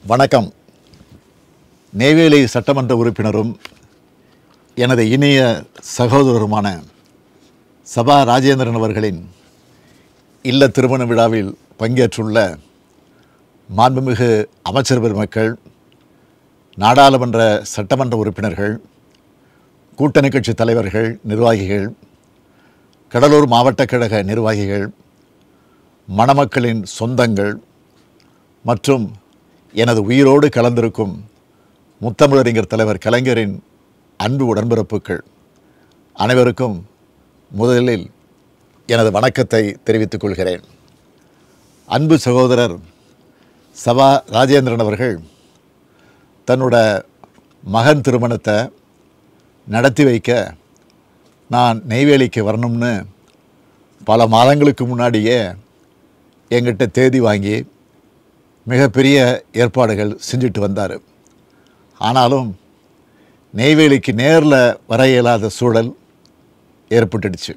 வணக்கம் நெய்வேலி சட்டமன்ற உறுப்பினரும் எனது இனிய சகோதரருமான சபா ராஜேந்திரன் அவர்களின் இல்ல திருமண விழாவில் பங்கேற்றுள்ள மாண்புமிகு அமைச்சர் பெருமக்கள் நாடாளுமன்ற சட்டமன்ற உறுப்பினர்கள் கூட்டணி கட்சி தலைவர்கள் நிர்வாகிகள் கடலூர் மாவட்ட கழக நிர்வாகிகள் மணமக்களின் சொந்தங்கள் மற்றும் எனது உயிரோடு கலந்திருக்கும் முத்தமிழறிஞர் தலைவர் கலைஞரின் அன்பு உடன்பிறப்புகள் அனைவருக்கும் முதலில் எனது வணக்கத்தை தெரிவித்துக் கொள்கிறேன் அன்பு சகோதரர் சபா ராஜேந்திரன் அவர்கள் தன்னோட மகன் திருமணத்தை நடத்தி வைக்க நான் நெய்வேலிக்கு வரணும்னு பல மாதங்களுக்கு முன்னாடியே எங்கிட்ட தேதி வாங்கி மிகப்பெரிய ஏற்பாடுகள் செஞ்சுட்டு வந்தார் ஆனாலும் நெய்வேலிக்கு நேரில் வர இயலாத சூழல் ஏற்பட்டுடுச்சு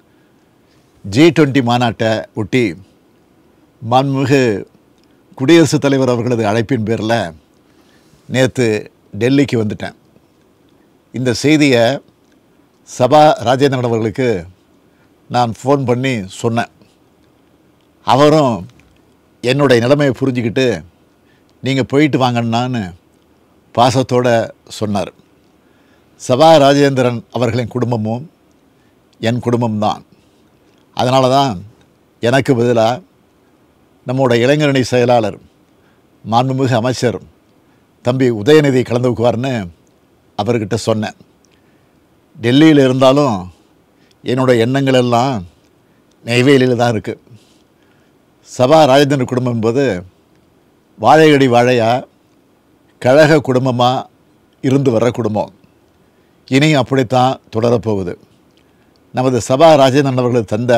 ஜி டுவெண்ட்டி மாநாட்டை ஒட்டி மாண்புமிகு குடியரசுத் தலைவர் அவர்களது அழைப்பின் பேரில் நேற்று டெல்லிக்கு வந்துட்டேன் இந்த செய்தியை சபா ராஜேந்திரன் அவர்களுக்கு நான் ஃபோன் பண்ணி சொன்னேன் அவரும் என்னுடைய நிலைமையை புரிஞ்சுக்கிட்டு நீங்கள் போயிட்டு வாங்கன்னான்னு பாசத்தோடு சொன்னார் சபா ராஜேந்திரன் அவர்களின் குடும்பமும் என் குடும்பம்தான் அதனால தான் எனக்கு பதிலாக நம்மோட இளைஞரணி செயலாளர் மாண்புமிகு அமைச்சர் தம்பி உதயநிதி கலந்துக்குவார்னு அவர்கிட்ட சொன்னேன் டெல்லியில் இருந்தாலும் என்னோட எண்ணங்கள் எல்லாம் நெய்வேலியில் தான் இருக்குது சபா ராஜேந்திரன் குடும்பம் என்பது வாழையடி வாழையா கழக குடும்பமாக இருந்து வர்ற குடும்பம் இனியும் அப்படித்தான் தொடரப்போகுது நமது சபா ராஜேந்திரன் அவர்கள் தந்த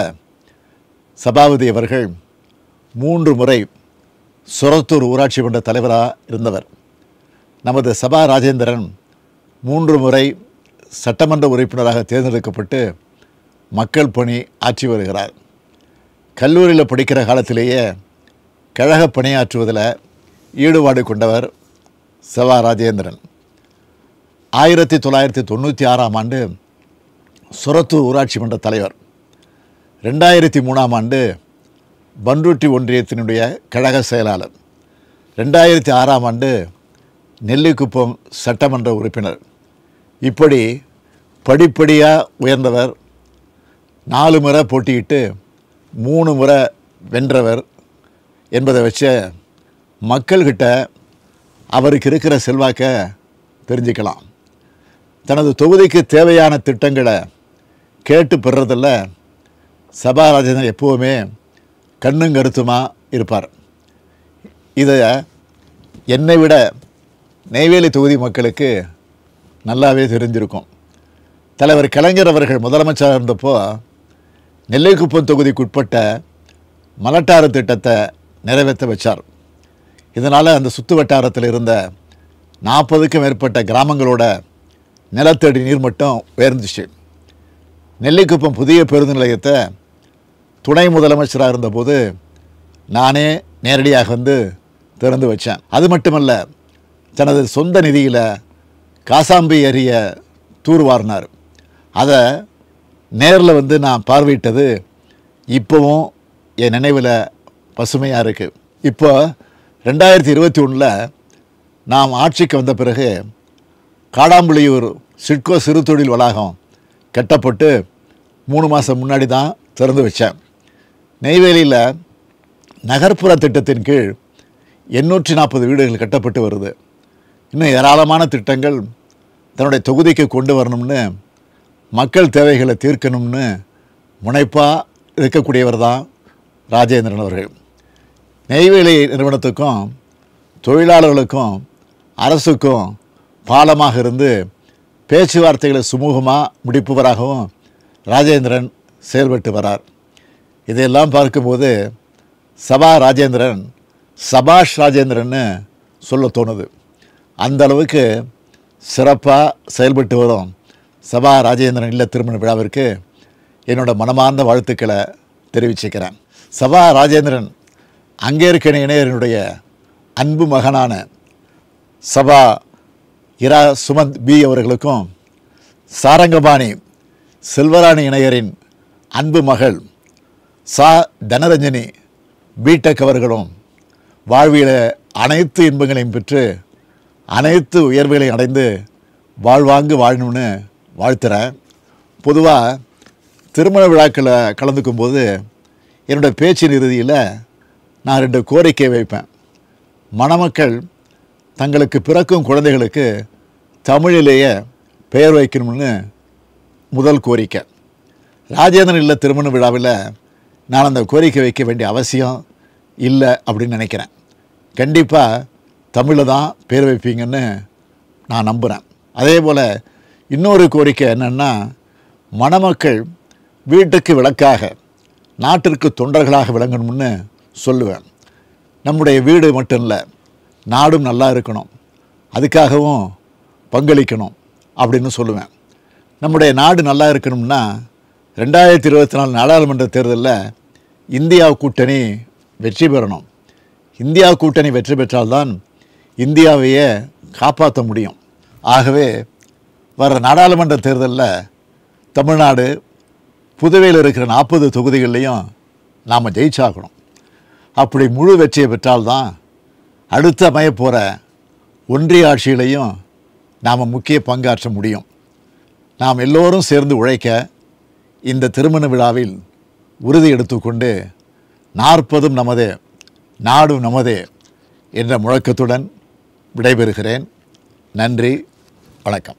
சபாபதி அவர்கள் மூன்று முறை சுரத்தூர் ஊராட்சி மன்ற தலைவராக இருந்தவர் நமது சபா ராஜேந்திரன் மூன்று முறை சட்டமன்ற உறுப்பினராக தேர்ந்தெடுக்கப்பட்டு மக்கள் பணி ஆற்றி வருகிறார் கல்லூரியில் படிக்கிற காலத்திலேயே கழக பணியாற்றுவதில் ஈடுபாடு கொண்டவர் சவா ராஜேந்திரன் ஆயிரத்தி தொள்ளாயிரத்தி தொண்ணூற்றி ஆறாம் ஆண்டு சுரத்தூர் ஊராட்சி மன்ற தலைவர் ரெண்டாயிரத்தி மூணாம் ஆண்டு பன்ருட்டி ஒன்றியத்தினுடைய கழக செயலாளர் ரெண்டாயிரத்தி ஆறாம் ஆண்டு நெல்லிக்குப்பம் சட்டமன்ற உறுப்பினர் இப்படி படிப்படியாக உயர்ந்தவர் நாலு முறை போட்டியிட்டு மூணு முறை வென்றவர் என்பதை வச்ச மக்கள்கிட்ட அவருக்கு இருக்கிற செல்வாக்க தெரிஞ்சுக்கலாம் தனது தொகுதிக்கு தேவையான திட்டங்களை கேட்டு பெறுறதில் சபா ராஜேந்திரன் எப்போவுமே கண்ணும் கருத்துமாக இருப்பார் இதை என்னை விட நெய்வேலி தொகுதி மக்களுக்கு நல்லாவே தெரிஞ்சிருக்கும் தலைவர் கலைஞர் அவர்கள் முதலமைச்சராக இருந்தப்போ நெல்லைக்குப்பம் தொகுதிக்கு உட்பட்ட மலட்டாறு திட்டத்தை நிறைவேற்ற வச்சார் இதனால் அந்த சுற்று வட்டாரத்தில் இருந்த நாற்பதுக்கும் மேற்பட்ட கிராமங்களோட நிலத்தடி நீர்மட்டம் உயர்ந்துச்சு நெல்லிக்குப்பம் புதிய பேருந்து நிலையத்தை துணை முதலமைச்சராக இருந்தபோது நானே நேரடியாக வந்து திறந்து வச்சேன் அது மட்டுமல்ல தனது சொந்த நிதியில் காசாம்பி ஏரிய தூர்வாரினார் அதை நேரில் வந்து நான் பார்வையிட்டது இப்போவும் என் நினைவில் பசுமையாக இருக்குது இப்போ ரெண்டாயிரத்தி இருபத்தி ஒன்றில் நாம் ஆட்சிக்கு வந்த பிறகு காடாம்புளியூர் சிட்கோ சிறு தொழில் வளாகம் கட்டப்பட்டு மூணு மாதம் முன்னாடி தான் திறந்து வச்சேன் நெய்வேலியில் நகர்ப்புற திட்டத்தின் கீழ் எண்ணூற்றி நாற்பது வீடுகள் கட்டப்பட்டு வருது இன்னும் ஏராளமான திட்டங்கள் தன்னுடைய தொகுதிக்கு கொண்டு வரணும்னு மக்கள் தேவைகளை தீர்க்கணும்னு முனைப்பாக இருக்கக்கூடியவர் தான் ராஜேந்திரன் அவர்கள் நெய்வேலி நிறுவனத்துக்கும் தொழிலாளர்களுக்கும் அரசுக்கும் பாலமாக இருந்து பேச்சுவார்த்தைகளை சுமூகமாக முடிப்பவராகவும் ராஜேந்திரன் செயல்பட்டு வரார் இதையெல்லாம் பார்க்கும்போது சபா ராஜேந்திரன் சபாஷ் ராஜேந்திரன்னு சொல்ல தோணுது அந்த அளவுக்கு சிறப்பாக செயல்பட்டு வரும் சபா ராஜேந்திரன் இல்ல திருமண விழாவிற்கு என்னோட மனமார்ந்த வாழ்த்துக்களை தெரிவிச்சுக்கிறேன் சபா ராஜேந்திரன் அங்கேற்கன இணையரனுடைய அன்பு மகனான சபா இரா சுமந்த் பி அவர்களுக்கும் சாரங்கபாணி செல்வராணி இணையரின் அன்பு மகள் சா தனரஞ்சனி பிடெக் அவர்களும் வாழ்வியல அனைத்து இன்பங்களையும் பெற்று அனைத்து உயர்வுகளையும் அடைந்து வாழ்வாங்கு வாழணும்னு வாழ்த்துறேன் பொதுவாக திருமண விழாக்களில் கலந்துக்கும் போது என்னோடய பேச்சின் இறுதியில் நான் ரெண்டு கோரிக்கை வைப்பேன் மணமக்கள் தங்களுக்கு பிறக்கும் குழந்தைகளுக்கு தமிழிலேயே பெயர் வைக்கணும்னு முதல் கோரிக்கை ராஜேந்திரன் இல்ல திருமண விழாவில் நான் அந்த கோரிக்கை வைக்க வேண்டிய அவசியம் இல்லை அப்படின்னு நினைக்கிறேன் கண்டிப்பாக தமிழில் தான் பேர் வைப்பீங்கன்னு நான் நம்புகிறேன் அதே போல் இன்னொரு கோரிக்கை என்னென்னா மணமக்கள் வீட்டுக்கு விளக்காக நாட்டிற்கு தொண்டர்களாக விளங்கணும்னு சொல்லுவேன் நம்முடைய வீடு மட்டும் இல்லை நாடும் நல்லா இருக்கணும் அதுக்காகவும் பங்களிக்கணும் அப்படின்னு சொல்லுவேன் நம்முடைய நாடு நல்லா இருக்கணும்னா ரெண்டாயிரத்தி இருபத்தி நாலு நாடாளுமன்ற தேர்தலில் இந்தியா கூட்டணி வெற்றி பெறணும் இந்தியா கூட்டணி வெற்றி பெற்றால்தான் இந்தியாவையே காப்பாற்ற முடியும் ஆகவே வர நாடாளுமன்ற தேர்தலில் தமிழ்நாடு புதுவையில் இருக்கிற நாற்பது தொகுதிகள்லையும் நாம் ஜெயிச்சாகணும் அப்படி முழு வெற்றியை பெற்றால்தான் அடுத்து அமைய போகிற ஒன்றிய ஆட்சியிலையும் நாம் முக்கிய பங்காற்ற முடியும் நாம் எல்லோரும் சேர்ந்து உழைக்க இந்த திருமண விழாவில் உறுதி எடுத்துக்கொண்டு நாற்பதும் நமதே நாடும் நமதே என்ற முழக்கத்துடன் விடைபெறுகிறேன் நன்றி வணக்கம்